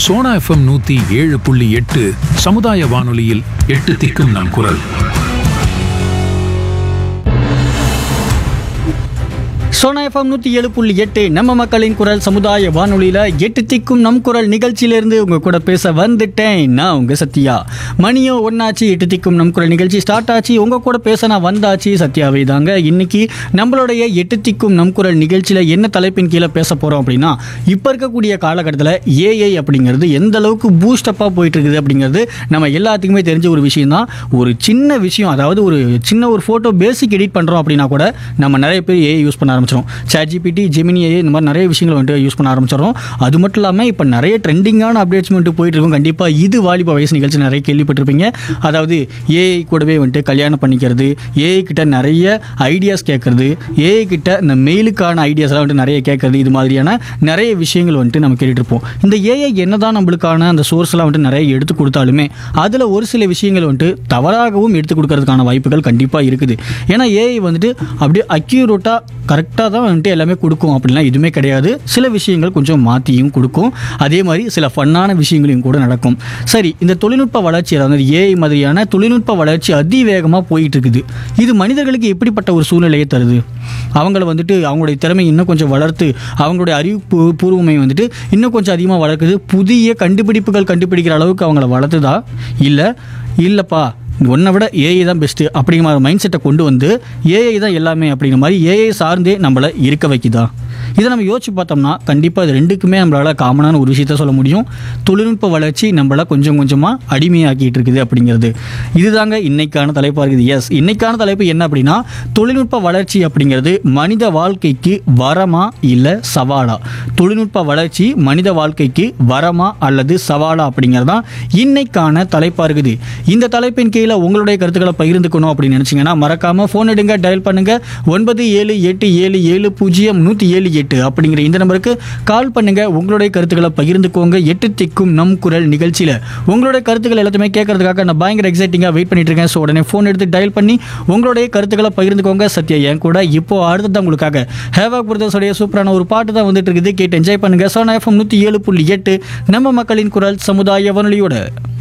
Sona FM நூத்தி ஏழு புள்ளி எட்டு சமுதாய வானொலியில் எட்டு திக்கும் நம் குரல் சோனா எஃப்எம் நூற்றி ஏழு புள்ளி எட்டு நம்ம மக்களின் குரல் சமுதாய வானொலியில் எட்டு திக்கும் நம் குரல் நிகழ்ச்சியிலேருந்து உங்கள் கூட பேச வந்துட்டேன் நான் உங்கள் சத்யா மணியோ ஒன்னாச்சு எட்டு திக்கும் நம் குரல் நிகழ்ச்சி ஸ்டார்ட் ஆச்சு உங்கள் கூட பேச நான் வந்தாச்சு சத்யாவே தாங்க இன்னைக்கு நம்மளுடைய எட்டு திக்கும் நம் குரல் நிகழ்ச்சியில் என்ன தலைப்பின் கீழே பேச போகிறோம் அப்படின்னா இப்போ இருக்கக்கூடிய காலகட்டத்தில் ஏஐ அப்படிங்கிறது எந்த அளவுக்கு பூஸ்டப்பாக போயிட்டு இருக்குது அப்படிங்கிறது நம்ம எல்லாத்துக்குமே தெரிஞ்ச ஒரு விஷயம் தான் ஒரு சின்ன விஷயம் அதாவது ஒரு சின்ன ஒரு ஃபோட்டோ பேசிக் எடிட் பண்ணுறோம் அப்படின்னா கூட நம்ம நிறைய பேர் ஏஐ யூஸ் பண்ண ஆரம்பிச்சிடும் சேட் ஜிபிடி ஜெமினி ஏஐ இந்த மாதிரி நிறைய விஷயங்கள் வந்துட்டு யூஸ் பண்ண ஆரம்பிச்சிடும் அது மட்டும் இல்லாமல் இப்போ நிறைய ட்ரெண்டிங்கான அப்டேட்ஸ் வந்துட்டு போயிட்டு இருக்கும் கண்டிப்பாக இது வாலிப வயசு நிகழ்ச்சி நிறைய கேள்விப்பட்டிருப்பீங்க அதாவது ஏஐ கூடவே வந்துட்டு கல்யாணம் பண்ணிக்கிறது ஏஐ கிட்ட நிறைய ஐடியாஸ் கேட்கறது ஏஐ கிட்ட இந்த மெயிலுக்கான ஐடியாஸ் எல்லாம் வந்துட்டு நிறைய கேட்கறது இது மாதிரியான நிறைய விஷயங்கள் வந்துட்டு நம்ம கேட்டுட்டு இருப்போம் இந்த ஏஐ என்னதான் நம்மளுக்கான அந்த சோர்ஸ் எல்லாம் வந்துட்டு நிறைய எடுத்து கொடுத்தாலுமே அதில் ஒரு சில விஷயங்கள் வந்துட்டு தவறாகவும் எடுத்து கொடுக்கறதுக்கான வாய்ப்புகள் கண்டிப்பாக இருக்குது ஏன்னா ஏஐ வந்துட்டு அப்படியே அக்யூரேட்டாக கரெக்டாக தான் வந்துட்டு எல்லாமே கொடுக்கும் அப்படிலாம் எதுவுமே கிடையாது சில விஷயங்கள் கொஞ்சம் மாற்றியும் கொடுக்கும் அதே மாதிரி சில ஃபன்னான விஷயங்களையும் கூட நடக்கும் சரி இந்த தொழில்நுட்ப வளர்ச்சி அதாவது ஏஐ மாதிரியான தொழில்நுட்ப வளர்ச்சி அதிவேகமாக போயிட்டு இருக்குது இது மனிதர்களுக்கு எப்படிப்பட்ட ஒரு சூழ்நிலையை தருது அவங்கள வந்துட்டு அவங்களுடைய திறமை இன்னும் கொஞ்சம் வளர்த்து அவங்களுடைய அறிவு பூ- பூர்வமை வந்துட்டு இன்னும் கொஞ்சம் அதிகமாக வளர்க்குது புதிய கண்டுபிடிப்புகள் கண்டுபிடிக்கிற அளவுக்கு அவங்கள வளர்த்துதா இல்லை இல்லைப்பா உன்னை விட ஏஐ தான் பெஸ்ட்டு அப்படிங்கிற மாதிரி மைண்ட் செட்டை கொண்டு வந்து ஏஐ தான் எல்லாமே அப்படிங்கிற மாதிரி ஏஐ சார்ந்தே நம்மளை இருக்க வைக்குதா இதை நம்ம யோசிச்சு பார்த்தோம்னா கண்டிப்பாக இது ரெண்டுக்குமே நம்மளால் காமனான ஒரு விஷயத்த சொல்ல முடியும் தொழில்நுட்ப வளர்ச்சி நம்மளை கொஞ்சம் கொஞ்சமாக அடிமையாக்கிட்டு இருக்குது அப்படிங்கிறது இதுதாங்க இன்னைக்கான தலைப்பாக இருக்குது எஸ் இன்னைக்கான தலைப்பு என்ன அப்படின்னா தொழில்நுட்ப வளர்ச்சி அப்படிங்கிறது மனித வாழ்க்கைக்கு வரமா இல்லை சவாலா தொழில்நுட்ப வளர்ச்சி மனித வாழ்க்கைக்கு வரமா அல்லது சவாலா அப்படிங்கிறது தான் இன்னைக்கான தலைப்பாக இருக்குது இந்த தலைப்பின் கீழே உங்களுடைய கருத்துக்களை பகிர்ந்துக்கணும் அப்படின்னு நினச்சிங்கன்னா மறக்காமல் ஃபோன் எடுங்க டயல் பண்ணுங்க ஒன்பது ஏழு எட்டு ஏழு ஏழு பூஜ்ஜியம் நூற்றி ஏழு எட்டு அப்படிங்கிற இந்த நம்பருக்கு கால் பண்ணுங்க உங்களுடைய கருத்துக்களை பகிர்ந்துக்கோங்க எட்டு திக்கும் நம் குரல் நிகழ்ச்சியில் உங்களுடைய கருத்துக்கள் எல்லாத்தையுமே கேட்கறதுக்காக நான் பயங்கர எக்ஸைட்டிங்காக வெயிட் பண்ணிட்டு இருக்கேன் ஸோ உடனே ஃபோன் எடுத்து டயல் பண்ணி உங்களுடைய கருத்துக்களை பகிர்ந்துக்கோங்க சத்யா என் கூட இப்போ அடுத்தது உங்களுக்காக ஹேவா பிரதர்ஸோடைய சூப்பரான ஒரு பாட்டு தான் வந்துட்டு இருக்குது கேட்டு என்ஜாய் பண்ணுங்க சோனா எஃப்எம் நூற்றி ஏழு புள்ளி எட்டு நம்ம மக்களின் குரல் சமுதாய வானொலியோட